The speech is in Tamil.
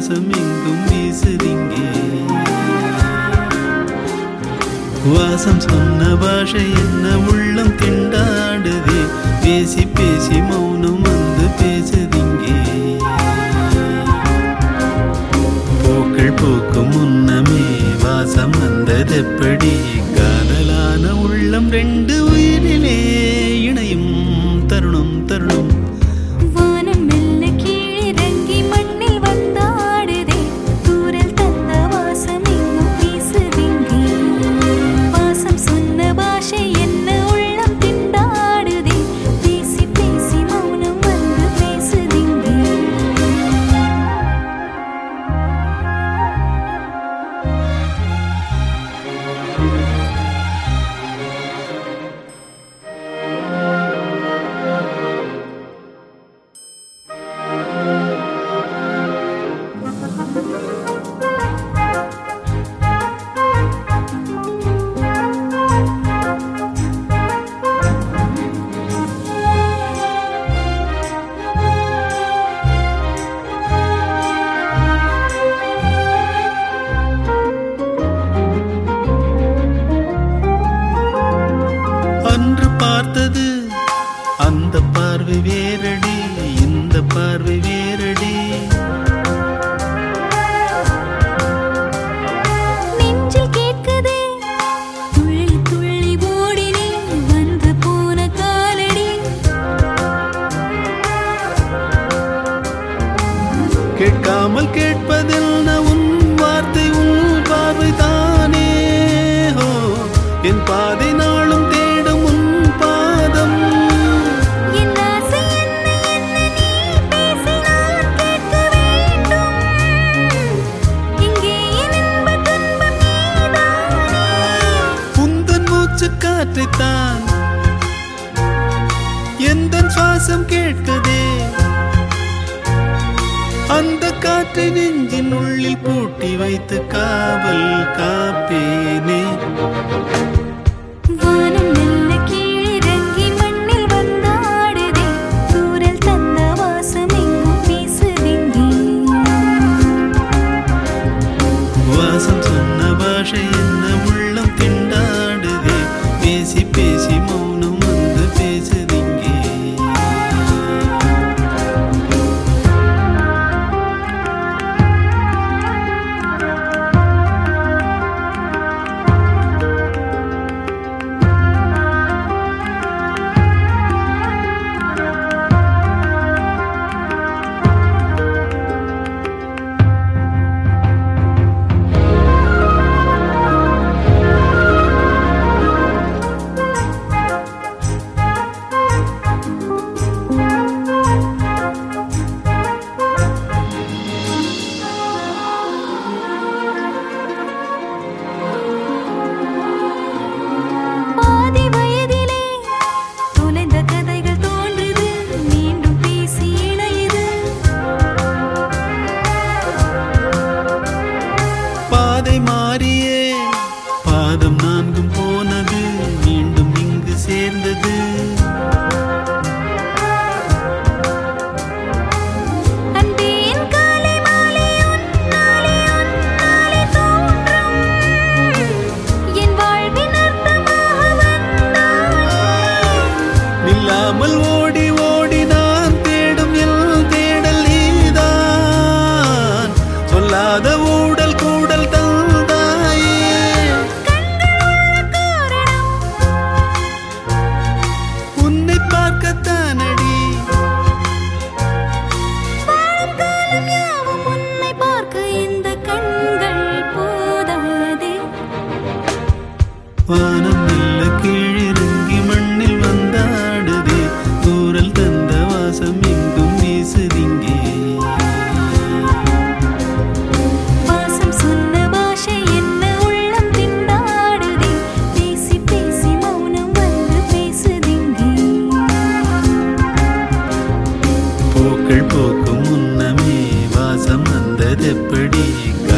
வாசம் எங்கும் வீசுதிங்கே வாசம் சொன்ன பாஷை என்ன உள்ளம் திண்டாடுதே பேசி பேசி மௌனம் வந்து பேசுதிங்கே பூக்கள் பூக்கும் முன்னமே வாசம் வந்ததெப்படி காதலான உள்ளம் ரெண்டு உயிரிலே இணையும் தருணம் தருணம் வானம் மெல்ல கீழிறங்கி மண்ணில் வந்தாடுதே தூரல் தந்த வாசம் எங்கும் வீசுதிங்கே வாசம் சொன்ன பாஷை என்ன உள்ளம் திண்டாடுதே பேசி பேசி மௌனம் வந்து பேசுதிங்கே அன்று பார்த்தது அந்த பார்வை வேறடி இந்த பார்வை வேறடி நெஞ்சில் கேட்குதே துள்ளி துள்ளி ஓடினே வந்து போன காலடி கேட்காமல் கேட்பதில் உன் வார்த்தை உன் பார்வை தானே ஹோ என் பாதை நாளும் தேடும் உன் பாதம் என் ஆசை என்ன என்ன நீ பேசி நான் கேட்க வேண்டும் இங்கே என் இன்ப துன்பம் நீதானே உந்தன் மூச்சு காற்றைத்தான் எந்த சுவாசம் கேட்கதே அந்த காற்றை நெஞ்சின் உள்ளில் பூட்டி வைத்து காவல் காப்பேனே வானம் மெல்ல கீழிறங்கி மண்ணில் வந்தாடுதே தூரல் தந்த வாசம் எங்கும் வீசுதிங்கே வாசம் சொன்ன பாஷை என்ன உள்ளம் திண்டாடுதே பேசி பேசி மௌனம் வந்து பேசுதிங்கே பாதி வயதிலே தொலைந்த கதைகள் தோன்றுது மீண்டும் பேசி இணையுது பாதை மாறியே பாதம் நான்கும் போனது மீண்டும் இங்கு சேர்ந்தது அன்பே என் காலை மாலை உன்னாலே உன்னாலே தோன்றும் என் வாழ்வின் அர்த்தமாக வந்தாயே நில்லாமல் ஓடி ஓடி நான் தேடும் எல் தேடல் நீதான் சொல்லாத ஊடல் கூடல் தந்தாயே உன்னை பார்க்கத்தானடி காலம் யாவும் உன்னை பார்க்க இந்த கண்கள் போதாதே வானம் மெல்ல கீழிறங்கி மண்ணில் வந்தாடுதே தூரல் தந்த வாசம் எங்கும் வீசுதிங்கே வாசம் சொன்ன பாஷை என்ன உள்ளம் திண்டாடுதே பேசி பேசி மௌனம் வந்து பேசுதிங்கே பூக்கள் பூக்கும் முன்னமே வாசம் வந்ததெப்படி